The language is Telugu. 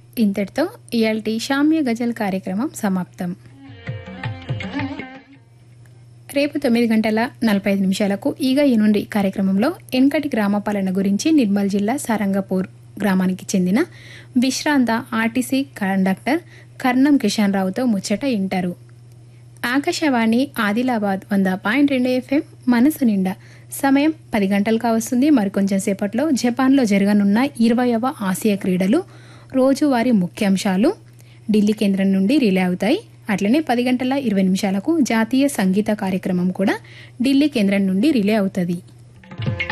ఇంతటితో ఇయాల్టి షామ్య గజల్ కార్యక్రమం సమాప్తం రేపు తొమ్మిది గంటల నలభై ఐదు నిమిషాలకు ఈగ ఎనుండి కార్యక్రమంలో ఎన్కటి గ్రామ పాలన గురించి నిర్మల్ జిల్లా సారంగపూర్ గ్రామానికి చెందిన విశ్రాంత ఆర్టీసీ కండక్టర్ కర్ణం కిషన్ రావుతో ముచ్చట ఇంటారు ఆకాశవాణి ఆదిలాబాద్ వంద పాయింట్ రెండు ఎఫ్ఎం మనసు నిండా సమయం పది గంటలు కావస్తుంది మరికొంచెం సేపట్లో జపాన్లో జరగనున్న ఇరవయవ ఆసియా క్రీడలు రోజువారీ ముఖ్యాంశాలు ఢిల్లీ కేంద్రం నుండి రిలే అవుతాయి అట్లనే పది గంటల ఇరవై నిమిషాలకు జాతీయ సంగీత కార్యక్రమం కూడా ఢిల్లీ కేంద్రం నుండి రిలే అవుతుంది